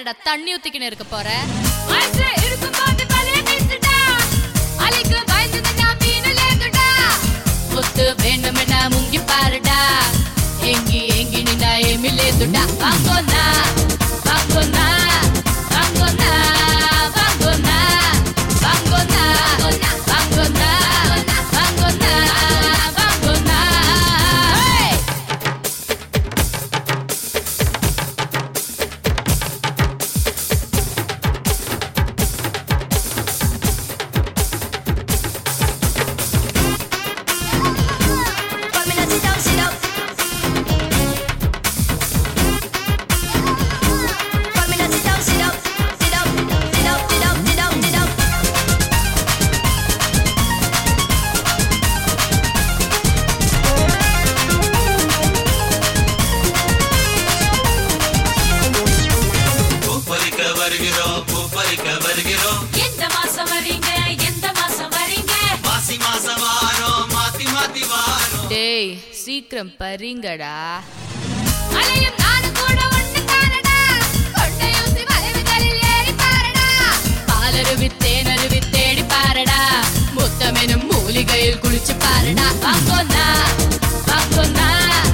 என்னடா தண்ணி ஊத்திக்கின்னு இருக்க போற மனசு இருக்கும்போது வலைய வீசுடா. அலைக்கு பயந்துதுன்னா மீனுல ஏந்துடா. முத்து வேண்டுமென முங்கி பாருடா எங்கி எங்கி நின்னா எமிலேதுடா வாங்கோனா வாங்கோனா வாங்கோனா வாங்கோனா வாங்கோனா வாங்கோனா வாங்கோனா வாங்கோனா ஹே Formula sit down, sit up. Formula sit down, sit up. Sit up, sit up, sit up, sit up, sit up. பூப்பறிக்க வருகிறோம் பூப்பறிக்க வருகிறோம் எந்த மாசம் வரீங்க எந்த மாசம் வரீங்க மாசி மாசம் வாரோம் மாத்தி மாத்தி வாரோம் டேய் சீக்கிரம் பறிங்கடா அலையும் நானும் கூட ஒண்ணு தானடா கொண்டையூசி வளைவுகளில் ஏறி பாரடா பாலருவி தேனருவி தேடி பாரடா முத்தமெனும் மூலிகையில் குளிச்சு பாருடா வாங்கோனா வாங்கோனா